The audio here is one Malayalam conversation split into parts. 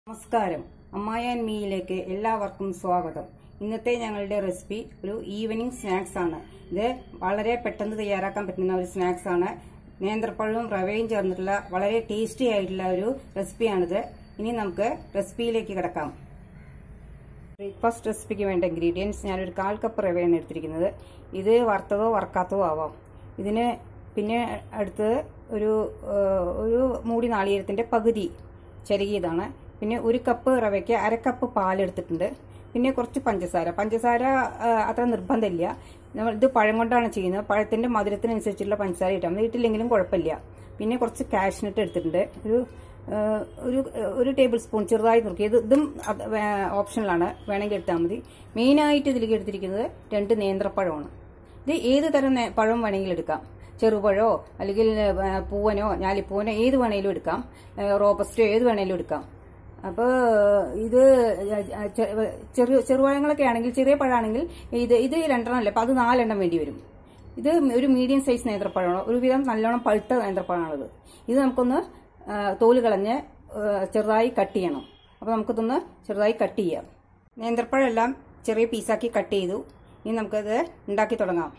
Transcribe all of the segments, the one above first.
നമസ്കാരം അമ്മായ ആൻഡ് മീയിലേക്ക് എല്ലാവർക്കും സ്വാഗതം ഇന്നത്തെ ഞങ്ങളുടെ റെസിപ്പി ഒരു ഈവനിങ് സ്നാക്സ് ആണ് ഇത് വളരെ പെട്ടെന്ന് തയ്യാറാക്കാൻ പറ്റുന്ന ഒരു സ്നാക്സ് ആണ് നേന്ത്രപ്പഴവും റവയും ചേർന്നിട്ടുള്ള വളരെ ടേസ്റ്റി ആയിട്ടുള്ള ഒരു റെസിപ്പിയാണിത് ഇനി നമുക്ക് റെസിപ്പിയിലേക്ക് കിടക്കാം ബ്രേക്ക്ഫാസ്റ്റ് റെസിപ്പിക്ക് വേണ്ട ഇൻഗ്രീഡിയൻസ് ഞാനൊരു കാൽ കപ്പ് റവയാണ് എടുത്തിരിക്കുന്നത് ഇത് വറുത്തതോ വറുക്കാത്തതോ ആവാം ഇതിന് പിന്നെ അടുത്തത് ഒരു ഏഹ്, ഒരു മൂടി നാളികേരത്തിൻ്റെ പകുതി ചെറുകിയതാണ് പിന്നെ ഒരു കപ്പ് റവയ്ക്ക് അര കപ്പ് പാലെടുത്തിട്ടുണ്ട് പിന്നെ കുറച്ച് പഞ്ചസാര പഞ്ചസാര ഏഹ്, അത്ര നിർബന്ധമില്ല നമ്മൾ ഇത് പഴം കൊണ്ടാണ് ചെയ്യുന്നത് പഴത്തിൻ്റെ മധുരത്തിനനുസരിച്ചുള്ള പഞ്ചസാര ഇട്ടാൽ മതി ഇട്ടില്ലെങ്കിലും കുഴപ്പമില്ല പിന്നെ കുറച്ച് കാഷ്നട്ട് എടുത്തിട്ടുണ്ട് ഒരു ഏഹ്, ഒരു ഒരു ടേബിൾ സ്പൂൺ ചെറുതായി നുറുക്കിയത് ഇതും അത് വേ- ഓപ്ഷണലാണ് വേണമെങ്കിൽ എടുത്താൽ മതി മെയിനായിട്ട് ഇതിലേക്ക് എടുത്തിരിക്കുന്നത് രണ്ട് നേന്ത്രപ്പഴമാണ് ഇത് ഏത് തരം നേ- പഴം വേണമെങ്കിലും എടുക്കാം ചെറുപഴമോ അല്ലെങ്കിൽ ഏഹ്, പൂവനോ ഞാലിപ്പൂവനോ ഏത് വേണമെങ്കിലും എടുക്കാം ഏഹ്, റോബസ്റ്റോ ഏത് വേണമെങ്കിലും എടുക്കാം അപ്പോൾ ഇത് ചെ- ചെറു ചെറുപഴങ്ങളൊക്കെ ആണെങ്കിൽ ചെറിയ പഴമാണെങ്കിൽ ഇത് ഇത് രണ്ടെണ്ണം അല്ല അപ്പോൾ അത് നാലെണ്ണം വേണ്ടി വരും ഇത് ഒരു മീഡിയം സൈസ് നേന്ത്രപ്പഴമാണ് ഒരുവിധം നല്ലോണം പഴുത്ത നേന്ത്രപ്പഴമാണിത് ഇത് നമുക്കൊന്ന് ആ, തോല് കളഞ്ഞ് ആ, ചെറുതായി കട്ട് ചെയ്യണം അപ്പോൾ നമുക്കിതൊന്ന് ചെറുതായി കട്ട് ചെയ്യാം നേന്ത്രപ്പഴം എല്ലാം ചെറിയ പീസാക്കി കട്ട് ചെയ്തു ഇനി നമുക്കത് ഉണ്ടാക്കി തുടങ്ങാം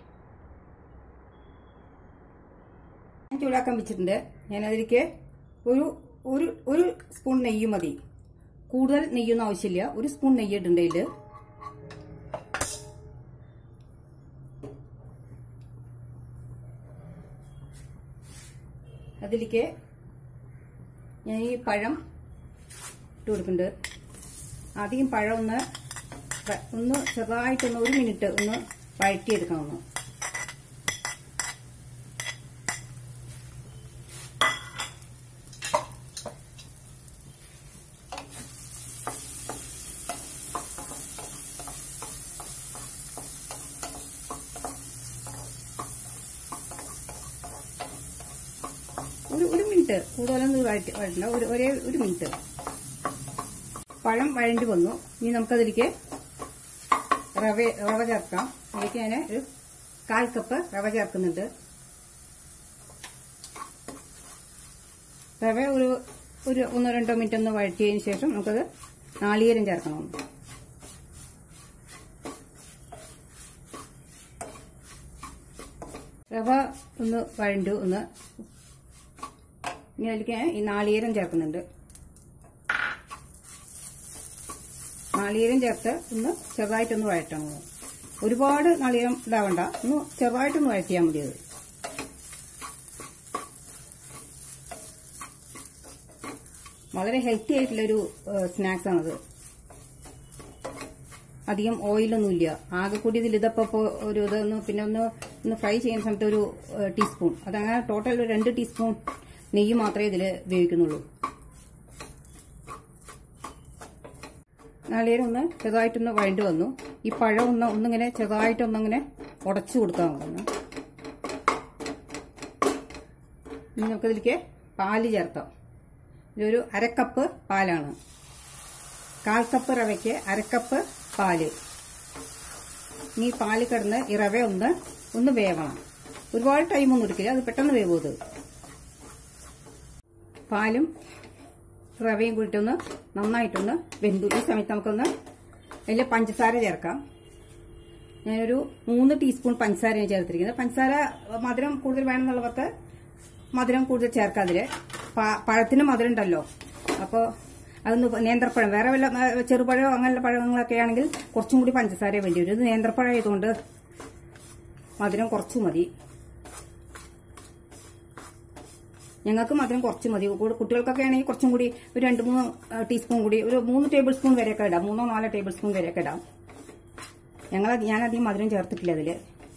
ഞാൻ ചൂടാക്കാൻ വെച്ചിട്ടുണ്ട് ഞാനതിലേക്ക് ഒരു ഒരു ഒരു സ്പൂൺ നെയ്യ് മതി കൂടുതൽ നെയ്യൊന്നും ആവശ്യമില്ല ഒരു സ്പൂൺ നെയ്യ് ഇടണ്ട ഇതിൽ അതിലേക്ക് ഞാൻ ഈ പഴം ഇട്ട് കൊടുക്കുന്നുണ്ട് ആദ്യം പഴം ഒന്ന് വ- ഒന്ന് ചെറുതായിട്ടൊന്ന് ഒരു മിനിറ്റ് ഒന്ന് വഴറ്റിയെടുക്കണം ഒന്ന് ഒരു ഒരു മിനിറ്റ് കൂടുതലൊന്നും വഴറ്റി വഴറ്റില്ല ഒരു ഒരേ ഒരു മിനിറ്റ് പഴം വഴണ്ടി വന്നു ഇനി നമുക്കതിലേക്ക് റവ റവ ചേർക്കാം അതിലേക്ക് ഞാൻ ഒരു കാൽ കപ്പ് റവ ചേർക്കുന്നുണ്ട് റവ ഒരു ഒരു ഒന്നോ രണ്ടോ മിനിറ്റ് ഒന്ന് വഴറ്റിയതിന് ശേഷം നമുക്കത് നാളികേരം ചേർക്കണം റവ ഒന്ന് വഴണ്ടു ഒന്ന് ഇനി അതിലേക്ക് ഈ നാളികേരം ചേർക്കുന്നുണ്ട് നാളികേരം ചേർത്ത് ഒന്ന് ചെറുതായിട്ടൊന്ന് വഴറ്റണം ഒരുപാട് നാളികേരം ഇടാവണ്ട ഒന്ന് ചെറുതായിട്ടൊന്ന് വഴറ്റിയാൽ മതി അത് വളരെ ഹെൽത്തി ആയിട്ടുള്ളൊരു സ്നാക്സ് ആണത് അധികം ഓയിലൊന്നുമില്ല ആകെ കൂടി ഇതിൽ ഇതപ്പോ ഇപ്പോ ഒരു ഇതൊന്ന് പിന്നെ ഒന്ന് ഒന്ന് ഫ്രൈ ചെയ്യുന്ന സമയത്ത് ഒരു ടീസ്പൂൺ അതങ്ങനെ ടോട്ടൽ ഒരു രണ്ട് ടീസ്പൂൺ നെയ്യ് മാത്രമേ ഇതിൽ ഉപയോഗിക്കുന്നുള്ളൂ നാളികേരം ഒന്ന് ചെറുതായിട്ടൊന്ന് വഴണ്ടി വന്നു ഈ പഴം ഒന്ന് ഒന്നിങ്ങനെ ചെറുതായിട്ടൊന്നിങ്ങനെ ഉടച്ചു കൊടുക്കാൻ പോകുന്നു ഇനി നമുക്കതിലേക്ക് പാല് ചേർക്കാം ഇതൊരു അരക്കപ്പ് പാലാണ് കാൽ കപ്പ് റവയ്ക്ക് അരക്കപ്പ് പാല് ഇനി ഈ പാല് കിടന്ന് ഈ റവ ഒന്ന് ഒന്ന് വേവണം ഒരുപാട് ടൈമൊന്നും എടുക്കില്ല അത് പെട്ടെന്ന് വേവും അത് പാലും റവയും കൂടിയിട്ടൊന്ന് നന്നായിട്ടൊന്ന് വെന്തു ഈ സമയത്ത് നമുക്കൊന്ന് അതിൽ പഞ്ചസാര ചേർക്കാം ഞാനൊരു മൂന്ന് ടീസ്പൂൺ പഞ്ചസാരയാണ് ചേർത്തിരിക്കുന്നത് പഞ്ചസാര മധുരം കൂടുതൽ വേണമെന്നുള്ളവർക്ക് മധുരം കൂടുതൽ ചേർക്കാം അതിൽ പഴത്തിന് മധുരം ഉണ്ടല്ലോ അപ്പോൾ അതൊന്ന് നേന്ത്രപ്പഴം വേറെ വല്ല ഏ, ചെറുപഴമോ അങ്ങനെയുള്ള പഴങ്ങളൊക്കെ ആണെങ്കിൽ കുറച്ചും കൂടി പഞ്ചസാര വേണ്ടി വരും ഇത് നേന്ത്രപ്പഴം ആയതുകൊണ്ട് മധുരം കുറച്ച് മതി ഞങ്ങൾക്ക് മധുരം കുറച്ച് മതി കൂടെ കുട്ടികൾക്കൊക്കെ ആണെങ്കിൽ കുറച്ചും കൂടി ഒരു രണ്ട് മൂന്ന് ആ, ടീസ്പൂൺ കൂടി ഒരു മൂന്ന് ടേബിൾ സ്പൂൺ വരെയൊക്കെ ഇടാം മൂന്നോ നാലോ ടേബിൾ സ്പൂൺ വരെയൊക്കെ ഇടാം ഞങ്ങൾ ഞാനധികം മധുരം ചേർത്തിട്ടില്ല അതിൽ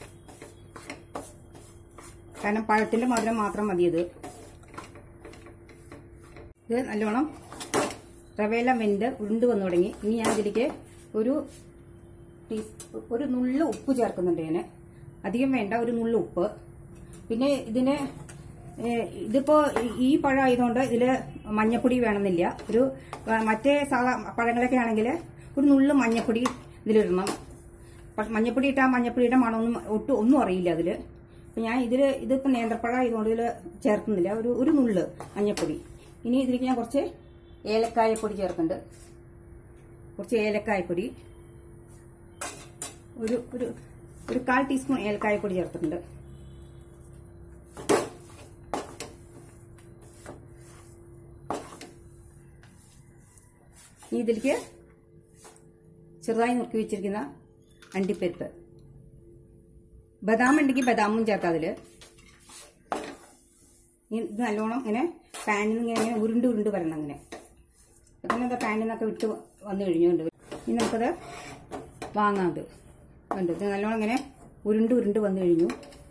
കാരണം പഴത്തിന്റെ മധുരം മാത്രം മതി ഇത് ഇത് നല്ലോണം റവയെല്ലാം വെന്ത് ഉരുണ്ട് വന്നു തുടങ്ങി ഇനി ഞാൻ ഇതിലേക്ക് ഒരു ടീ- ഒരു നുള്ള ഉപ്പ് ചേർക്കുന്നുണ്ട് ഞാൻ അധികം വേണ്ട ഒരു നുള്ള ഉപ്പ് പിന്നെ ഇതിന് ഏ, ഇതിപ്പോ ഈ പഴം ആയതുകൊണ്ട് ഇതില് മഞ്ഞപ്പൊടി വേണമെന്നില്ല ഒരു ആ, മറ്റേ സാധാ പഴങ്ങളൊക്കെ ആണെങ്കിൽ ഒരു നുള്ള മഞ്ഞപ്പൊടി ഇതിലിടണം പക്ഷെ മഞ്ഞപ്പൊടി ഇട്ടാൽ മഞ്ഞപ്പൊടിയുടെ മണമൊന്നും ഒട്ടും ഒന്നും അറിയില്ല അതില് അപ്പൊ ഞാൻ ഇതില് ഇതിപ്പോ നേന്ത്രപ്പഴം ആയതുകൊണ്ട് ഇതില് ചേർക്കുന്നില്ല ഒരു ഒരു നുള്ള് മഞ്ഞപ്പൊടി ഇനി ഇതിലേക്ക് ഞാൻ കുറച്ച് ഏലക്കായപ്പൊടി ചേർക്കുന്നുണ്ട് കുറച്ച് ഏലക്കായപ്പൊടി ഒരു ഒരു ഒരു കാൽ ടീസ്പൂൺ ഏലക്കായപ്പൊടി ചേർത്തിട്ടുണ്ട് ഇനി ഇതിലേക്ക് ചെറുതായി നുറുക്കി വെച്ചിരിക്കുന്ന അണ്ടിപ്പരിപ്പ് ബദാം ഉണ്ടെങ്കിൽ ബദാമും ചേർക്കാം അതില് ഇനി ഇത് നല്ലോണം ഇങ്ങനെ പാനിൽ നിന്ന് ഇങ്ങനെ ഇങ്ങനെ ഉരുണ്ട് ഉരുണ്ട് വരണം അങ്ങനെ അപ്പം എന്താ പാനിൽ നിന്നൊക്കെ വിട്ട് വന്നു കഴിഞ്ഞുകൊണ്ട് ഇനി നമുക്കത് വാങ്ങാം അത് ഉണ്ട് ഇത് നല്ലോണം ഇങ്ങനെ ഉരുണ്ട് ഉരുണ്ട് വന്നു കഴിഞ്ഞു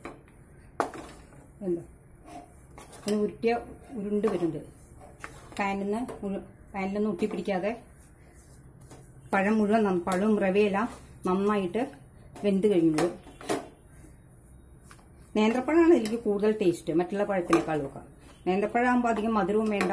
എന്താ ഇങ്ങനെ ഉരുട്ടിയ ഉരുണ്ട് വരുന്നുണ്ട് പാനിൽ നിന്ന് പാനിലൊന്നും ഒട്ടി പിടിക്കാതെ പഴം മുഴുവൻ നന്ന- പഴവും റവയെല്ലാം നന്നായിട്ട് വെന്ത് കഴിഞ്ഞത് നേന്ത്രപ്പഴമാണ് ഇതിലേക്ക് കൂടുതൽ ടേസ്റ്റ് മറ്റുള്ള പഴത്തിനേക്കാളും ഒക്കെ നേന്ത്രപ്പഴം ആകുമ്പോൾ അധികം മധുരവും വേണ്ട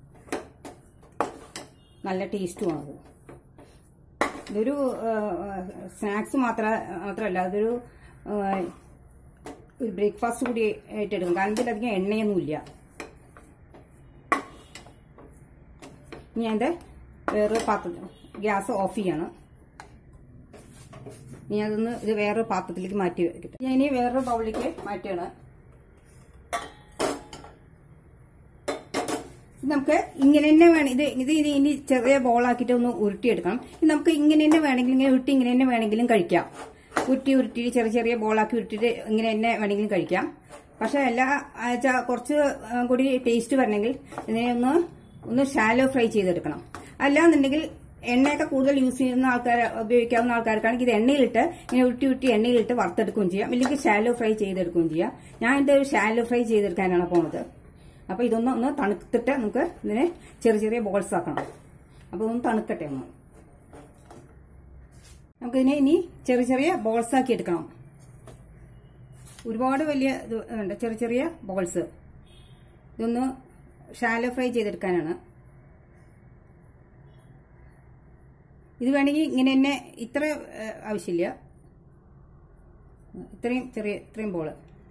നല്ല ടേസ്റ്റുമാണ് ഇതൊരു സ്നാക്സ് മാത്ര മാത്രമല്ല അതൊരു ആ, ഒരു ബ്രേക്ക്ഫാസ്റ്റ് കൂടി ആയിട്ട് എടുക്കും കാരണം ഇതിലധികം എണ്ണയൊന്നുമില്ല ഇനി ഞാൻ ഇത് വേറൊരു പാത്രത്തിൽ ഗ്യാസ് ഓഫ് ചെയ്യാണ് ഇനി അതൊന്ന് ഇത് വേറൊരു പാത്രത്തിലേക്ക് മാറ്റി വെക്കട്ടെ ഞാൻ ഇനി വേറൊരു ബൗളിലേക്ക് മാറ്റുകയാണ് ഇത് നമുക്ക് ഇങ്ങനെ തന്നെ വേണം ഇത് ഇത് ഇത് ഇനി ചെറിയ ബോളാക്കിയിട്ട് ഒന്ന് ഉരുട്ടിയെടുക്കണം ഇത് നമുക്ക് ഇങ്ങനെ തന്നെ വേണമെങ്കിൽ ഇങ്ങനെ ഉരുട്ടി ഇങ്ങനെ തന്നെ വേണമെങ്കിലും കഴിക്കാം ഉരുട്ടി ഉരുട്ടി ചെറിയ ചെറിയ ബോളാക്കി ഉരുട്ടിയിട്ട് ഇങ്ങനെ തന്നെ വേണമെങ്കിലും കഴിക്കാം പക്ഷെ എല്ലാ ആഴ്ച കുറച്ച് ആ, കൂടി ടേസ്റ്റ് വരണമെങ്കിൽ ഇതിനെ ഒന്ന് ഒന്ന് ഷാലോ ഫ്രൈ ചെയ്തെടുക്കണം അല്ലാന്നുണ്ടെങ്കിൽ എണ്ണയൊക്കെ കൂടുതൽ യൂസ് ചെയ്യുന്ന ആൾക്കാർ ഉപയോഗിക്കാവുന്ന ആൾക്കാർക്കാണെങ്കിൽ ഇത് എണ്ണയിലിട്ട് ഇങ്ങനെ ഉരുട്ടി ഉരുട്ടി എണ്ണയിലിട്ട് വറുത്തെടുക്കുകയും ചെയ്യാം ഇല്ലെങ്കിൽ ഷാലോ ഫ്രൈ ചെയ്തെടുക്കുകയും ചെയ്യാം ഞാൻ ഇത് ഷാലോ ഫ്രൈ ചെയ്തെടുക്കാനാണ് പോണത് അപ്പൊ ഇതൊന്ന് ഒന്ന് തണുത്തിട്ട് നമുക്ക് ഇതിനെ ചെറിയ ചെറിയ ബോൾസ് ആക്കണം അപ്പൊ ഒന്ന് തണുക്കട്ടെ ഒന്ന് നമുക്കിതിനെ ഇനി ചെറിയ ചെറിയ ബോൾസ് ആക്കി എടുക്കണം ഒരുപാട് വലിയ ഇത് ഉണ്ട് ചെറിയ ചെറിയ ബോൾസ് ഇതൊന്ന് ഷാലോ ഫ്രൈ ചെയ്തെടുക്കാനാണ് ഇത് വേണമെങ്കിൽ ഇങ്ങനെ തന്നെ ഇത്ര ഏഹ്, ആവശ്യമില്ല ഇത്രയും ചെറിയ ഇത്രയും ബോള്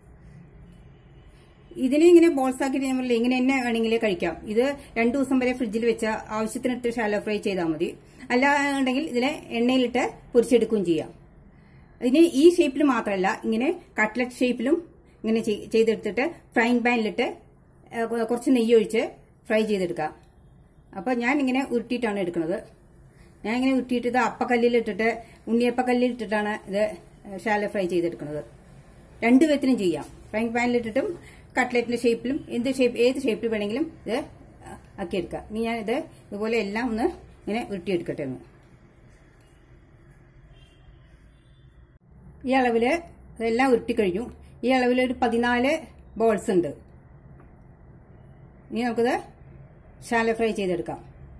ഇതിനെ ഇങ്ങനെ ബോൾസ് ആക്കിയിട്ട് ഞാൻ പറഞ്ഞില്ലേ ഇങ്ങനെ തന്നെ വേണമെങ്കിൽ കഴിക്കാം ഇത് രണ്ടു ദിവസം വരെ ഫ്രിഡ്ജിൽ വെച്ച ആവശ്യത്തിനെടുത്ത് ഷാലോ ഫ്രൈ ചെയ്താൽ മതി അല്ലാന്നുണ്ടെങ്കിൽ ഇതിനെ എണ്ണയിലിട്ട് പൊരിച്ചെടുക്കുകയും ചെയ്യാം ഇതിന് ഈ ഷേപ്പിൽ മാത്രമല്ല ഇങ്ങനെ കട്ട്ലറ്റ് ഷേപ്പിലും ഇങ്ങനെ ചെയ്- ചെയ്തെടുത്തിട്ട് ഫ്രൈങ് പാനിലിട്ട് ഏഹ്, കൊ- കുറച്ച് നെയ്യ് ഒഴിച്ച് ഫ്രൈ ചെയ്തെടുക്കാം അപ്പോൾ ഞാൻ ഇങ്ങനെ ഉരുട്ടിയിട്ടാണ് എടുക്കുന്നത് ഞാൻ ഇങ്ങനെ ഉരുട്ടിയിട്ട് ഇത് അപ്പക്കല്ലിലിട്ടിട്ട് ഉണ്ണിയപ്പക്കല്ലിൽ ഇട്ടിട്ടാണ് ഇത് ഷാലോ ഫ്രൈ ചെയ്തെടുക്കുന്നത് രണ്ട് വിധത്തിനും ചെയ്യാം ഫ്രൈങ് പാനിലിട്ടിട്ടും കട്ട്ലറ്റിന്റെ ഷേപ്പിലും എന്ത് ഷേപ്പ് ഏത് ഷേപ്പിൽ വേണമെങ്കിലും ഇത് ആക്കിയെടുക്കാം ഇനി ഞാൻ ഇത് ഇതുപോലെ എല്ലാം ഒന്ന് ഇങ്ങനെ ഉരുട്ടിയെടുക്കട്ടെ ഒന്ന് ഈ അളവില് ഇതെല്ലാം ഉരുട്ടിക്കഴിഞ്ഞു ഈ അളവിൽ ഒരു പതിനാല് ബോൾസ് ഉണ്ട് ഇനി നമുക്കിത് ഷാലോ ഫ്രൈ ചെയ്തെടുക്കാം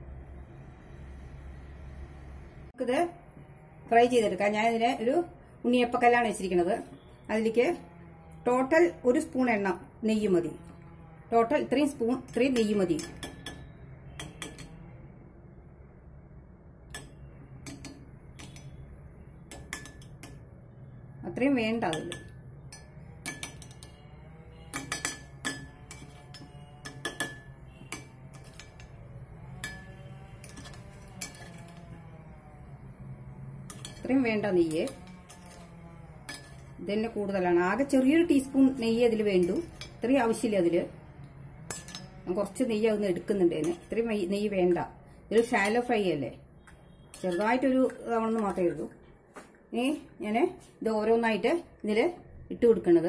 നമുക്കിത് ഫ്രൈ ചെയ്തെടുക്കാം ഞാൻ ഇതിന് ഒരു ഉണ്ണിയപ്പക്കല്ലാണ് വെച്ചിരിക്കുന്നത് അതിലേക്ക് ടോട്ടൽ ഒരു സ്പൂൺ എണ്ണ നെയ്യ് മതി ടോട്ടൽ ഇത്രയും സ്പൂൺ ഇത്രയും നെയ്യ് മതി അത്രയും വേണ്ട അതിൽ ഇത്രയും വേണ്ട നെയ്യ് ഇതന്നെ കൂടുതലാണ് ആകെ ചെറിയൊരു ടീസ്പൂൺ നെയ്യ് അതിൽ വേണ്ടു ഇത്രയും ആവശ്യമില്ല അതില് ഞാൻ കുറച്ച് നെയ്യ് അതൊന്ന് എടുക്കുന്നുണ്ടേന് ഇത്രയും നെയ്യ് നെയ്യ് വേണ്ട ഇതൊരു ഷാലോ ഫ്രൈ അല്ലേ ചെറുതായിട്ടൊരു തവണെന്ന് മാത്രമേ ഉള്ളൂ ഇനി ഞാൻ ഇത് ഓരോന്നായിട്ട് ഇതിൽ ഇട്ട് കൊടുക്കുന്നത്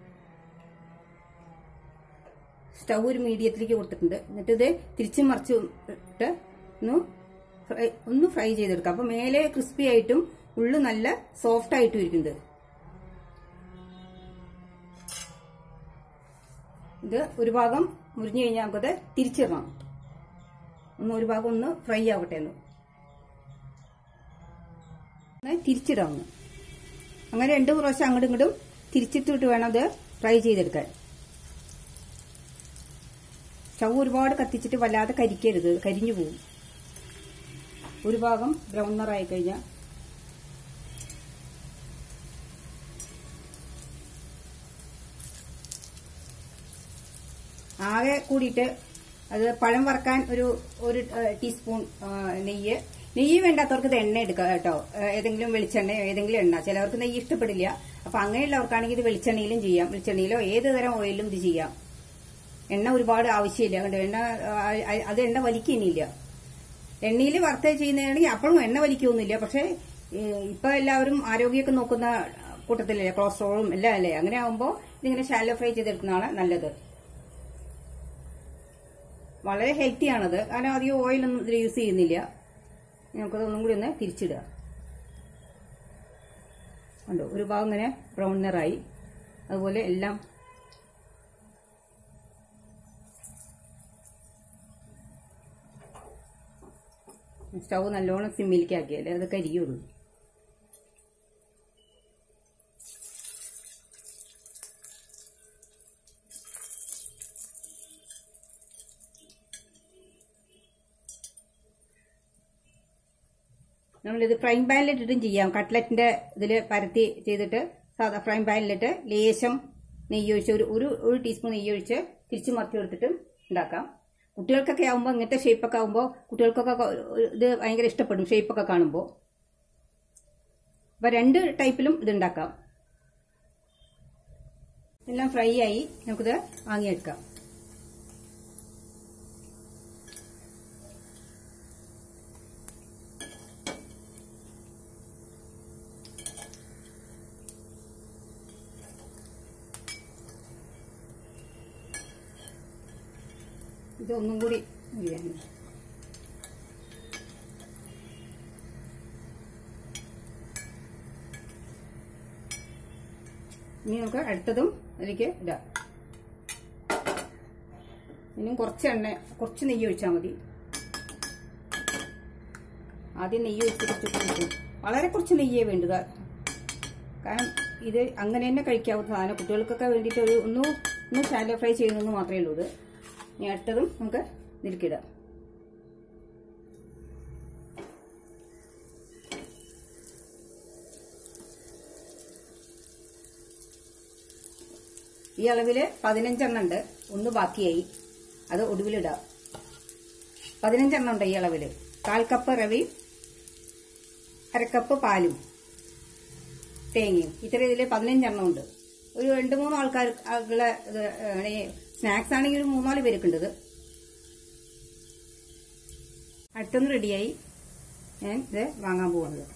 സ്റ്റൗ ഒരു മീഡിയത്തിലേക്ക് കൊടുത്തിട്ടുണ്ട് എന്നിട്ട് ഇത് തിരിച്ചു മറിച്ച് ഇട്ട് ഒന്ന് ഫ്രൈ ഒന്ന് ഫ്രൈ ചെയ്തെടുക്കാം അപ്പൊ മേലെ ക്രിസ്പി ആയിട്ടും ഉള്ളു നല്ല സോഫ്റ്റ് ആയിട്ടും ഇരിക്കുന്നത് ഇത് ഒരു ഭാഗം മുരിഞ്ഞു കഴിഞ്ഞാൽ നമുക്കത് തിരിച്ചിടണം ഒന്ന് ഒരു ഭാഗം ഒന്ന് ഫ്രൈ ആവട്ടെ ഒന്ന് ഒന്ന് തിരിച്ചിടാം ഒന്ന് അങ്ങനെ രണ്ട് പ്രാവശ്യം അങ്ങോട്ടും ഇങ്ങോട്ടും തിരിച്ചിട്ടിട്ട് വേണം അത് ഫ്രൈ ചെയ്തെടുക്കാൻ സ്റ്റവ് ഒരുപാട് കത്തിച്ചിട്ട് വല്ലാതെ കരിക്കരുത് കരിഞ്ഞു പോകും ഒരു ഭാഗം ബ്രൗൺ നിറായി കഴിഞ്ഞാൽ ആകെ കൂടിയിട്ട് അത് പഴം വറക്കാൻ ഒരു ഒരു ഏഹ്, ടീസ്പൂൺ ആ, നെയ്യ് നെയ്യ് വേണ്ടാത്തവർക്ക് ഇത് എണ്ണ എടുക്കാം കേട്ടോ ഏഹ്, ഏതെങ്കിലും വെളിച്ചെണ്ണ ഏതെങ്കിലും എണ്ണ ചിലവർക്ക് നെയ്യ് ഇഷ്ടപ്പെടില്ല അപ്പൊ അങ്ങനെയുള്ളവർക്കാണെങ്കിൽ ഇത് വെളിച്ചെണ്ണയിലും ചെയ്യാം വെളിച്ചെണ്ണയിലോ ഏത് തരം ഓയിലും ഇത് ചെയ്യാം എണ്ണ ഒരുപാട് ആവശ്യമില്ല കണ്ടോ എണ്ണ ആ, ആ, അത് എണ്ണ വലിക്കുന്നില്ല എണ്ണയിൽ വറുത്ത് ചെയ്യുന്നതാണെങ്കിൽ അപ്പോഴും എണ്ണ വലിക്കൊന്നുമില്ല പക്ഷെ ഏഹ്, ഇപ്പൊ എല്ലാവരും ആരോഗ്യമൊക്കെ നോക്കുന്ന കൂട്ടത്തിലല്ലേ കൊളസ്ട്രോളും എല്ലാം അല്ലേ അങ്ങനെ ആകുമ്പോൾ ഇതിങ്ങനെ ഷാലോ ഫ്രൈ ചെയ്തെടുക്കുന്നതാണ് നല്ലത് വളരെ ഹെൽത്തിയാണത് കാരണം അധികം ഓയിലൊന്നും ഇതിൽ യൂസ് ചെയ്യുന്നില്ല നമുക്കത് ഒന്നും കൂടി ഒന്ന് തിരിച്ചിടുക കണ്ടോ ഒരു ഭാഗം ഇങ്ങനെ ബ്രൗൺ നിറായി അതുപോലെ എല്ലാം സ്റ്റൗ നല്ലോണം സിമ്മിലേക്ക് ആക്കിയാലേ അത് കരിയുള്ളൂ നമ്മളിത് ഫ്രൈങ് പാനിലിട്ടിട്ടും ചെയ്യാം കട്ട്ലറ്റിന്റെ ഇതിൽ പരത്തി ചെയ്തിട്ട് സാധാ ഫ്രൈങ് പാനിലിട്ട് ലേശം നെയ്യ് ഒഴിച്ച് ഒരു ഒരു ഒരു ടീസ്പൂൺ നെയ്യ് ഒഴിച്ച് തിരിച്ച് മറത്തി എടുത്തിട്ടും ഉണ്ടാക്കാം കുട്ടികൾക്കൊക്കെ ആകുമ്പോൾ ഇങ്ങനത്തെ ഷേപ്പൊക്കെ ആകുമ്പോൾ കുട്ടികൾക്കൊക്കെ ഒരു ഇത് ഭയങ്കര ഇഷ്ടപ്പെടും ഷേപ്പൊക്കെ കാണുമ്പോൾ അപ്പോൾ രണ്ട് ടൈപ്പിലും ഇത് ഉണ്ടാക്കാം എല്ലാം ഫ്രൈ ആയി നമുക്കിത് വാങ്ങിയെടുക്കാം ഇത് ഒന്നും കൂടി ചെയ്യാൻ ഇനി നമുക്ക് അടുത്തതും അതിലേക്ക് ഇടാം ഇനിയും കുറച്ച് എണ്ണ കുറച്ച് നെയ്യ് ഒഴിച്ചാൽ മതി ആദ്യം നെയ്യ് ഒഴിച്ചിട്ട് കൊടുക്കും വളരെ കുറച്ച് നെയ്യേ വേണ്ടത് കാരണം ഇത് അങ്ങനെ തന്നെ കഴിക്കാവുന്ന സാധനം കുട്ടികൾക്കൊക്കെ വേണ്ടിയിട്ട് ഒരു ഒന്ന് ഒന്ന് ഷാലോ ഫ്രൈ ചെയ്യുന്നെന്ന് മാത്രമേ ഉള്ളൂ ഇത് ഇനി അടുത്തതും നമുക്ക് ഇതിലേക്കിടാം ഈ അളവില് പതിനഞ്ചെണ്ണം ഉണ്ട് ഒന്ന് ബാക്കിയായി അത് ഒടുവിലിടാം പതിനഞ്ചെണ്ണം ഉണ്ട് ഈ അളവില് കാൽ കപ്പ് റവയും അരക്കപ്പ് പാലും തേങ്ങയും ഇത്ര ഇതിൽ പതിനഞ്ചെണ്ണം ഉണ്ട് ഒരു രണ്ട് മൂന്ന് ആൾക്കാർ ആളുകളെ ഇത് സ്നാക്സ് ആണെങ്കിൽ ഒരു മൂന്നാല് പേർക്കുണ്ട് ഇത് അടുത്തൊന്ന് റെഡിയായി ഞാൻ ഇത് വാങ്ങാൻ പോകുന്നത്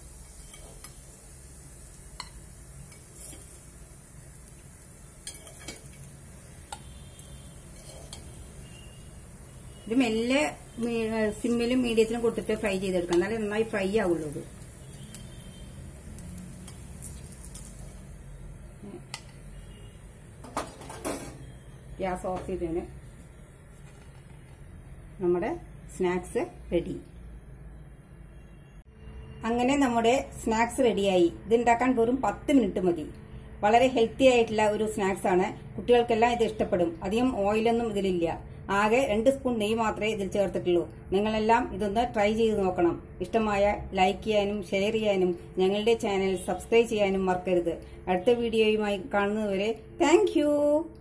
ഇത് മെല്ലെ മീ- സിമ്മിലും മീഡിയത്തിലും കൊടുത്തിട്ട് ഫ്രൈ ചെയ്തെടുക്കണം എന്നാലേ നന്നായി ഫ്രൈ ആവുള്ളൂ ഇത് ഗ്യാസ് ഓഫ് ചെയ്തതിന് നമ്മുടെ സ്നാക്സ് റെഡി അങ്ങനെ നമ്മുടെ സ്നാക്സ് റെഡിയായി ഇത് ഉണ്ടാക്കാൻ വെറും പത്ത് മിനിറ്റ് മതി വളരെ ഹെൽത്തി ആയിട്ടുള്ള ഒരു സ്നാക്സ് ആണ് കുട്ടികൾക്കെല്ലാം ഇത് ഇഷ്ടപ്പെടും അധികം ഓയിലൊന്നും ഇതിലില്ല ആകെ രണ്ട് സ്പൂൺ നെയ്യ് മാത്രമേ ഇതിൽ ചേർത്തിട്ടുള്ളൂ നിങ്ങളെല്ലാം ഇതൊന്ന് ട്രൈ ചെയ്ത് നോക്കണം ഇഷ്ടമായ ലൈക്ക് ചെയ്യാനും ഷെയർ ചെയ്യാനും ഞങ്ങളുടെ ചാനൽ സബ്സ്ക്രൈബ് ചെയ്യാനും മറക്കരുത് അടുത്ത വീഡിയോയുമായി കാണുന്നതുവരെ താങ്ക്